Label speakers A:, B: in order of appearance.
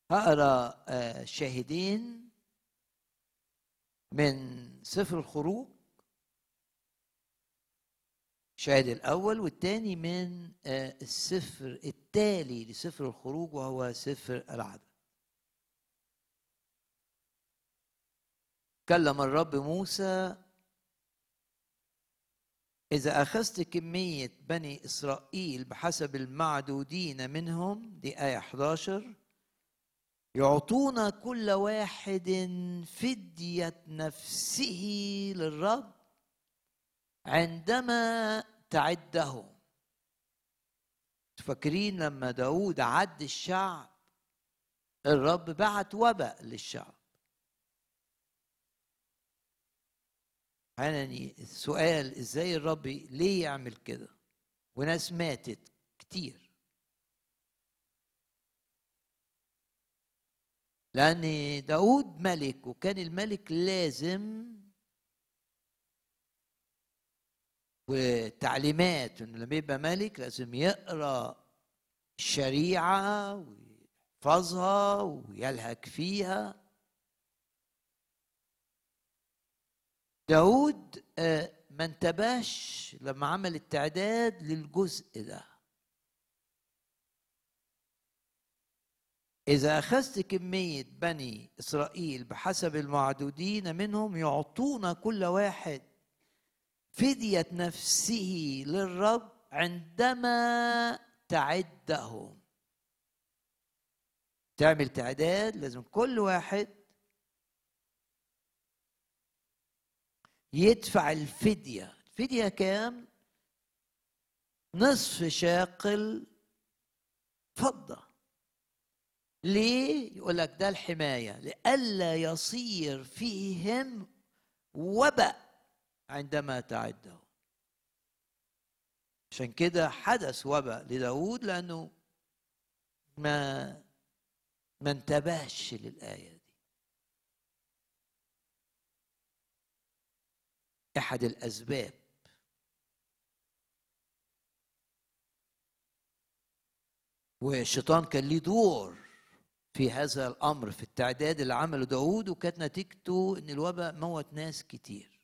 A: هقرا آه، شاهدين من سفر الخروج الشاهد الأول والثاني من آه، السفر التالي لسفر الخروج وهو سفر العدد كلم الرب موسى إذا أخذت كمية بني إسرائيل بحسب المعدودين منهم دي آية 11 يعطون كل واحد فدية نفسه للرب عندما تعدهم فاكرين لما داود عد الشعب الرب بعت وباء للشعب يعني السؤال ازاي الرب ليه يعمل كده وناس ماتت كتير لأن داود ملك وكان الملك لازم وتعليمات انه لما يبقى ملك لازم يقرا الشريعه ويحفظها ويلهك فيها داود آه، ما انتبهش لما عمل التعداد للجزء ده إذا أخذت كمية بني إسرائيل بحسب المعدودين منهم يعطون كل واحد فدية نفسه للرب عندما تعدهم تعمل تعداد لازم كل واحد يدفع الفدية الفدية كام نصف شاقل فضة ليه يقول لك ده الحماية لئلا يصير فيهم وبأ عندما تعده عشان كده حدث وباء لداود لأنه ما ما انتبهش للآية دي أحد الأسباب والشيطان كان ليه دور في هذا الأمر في التعداد اللي عمله داود وكانت نتيجته إن الوباء موت ناس كتير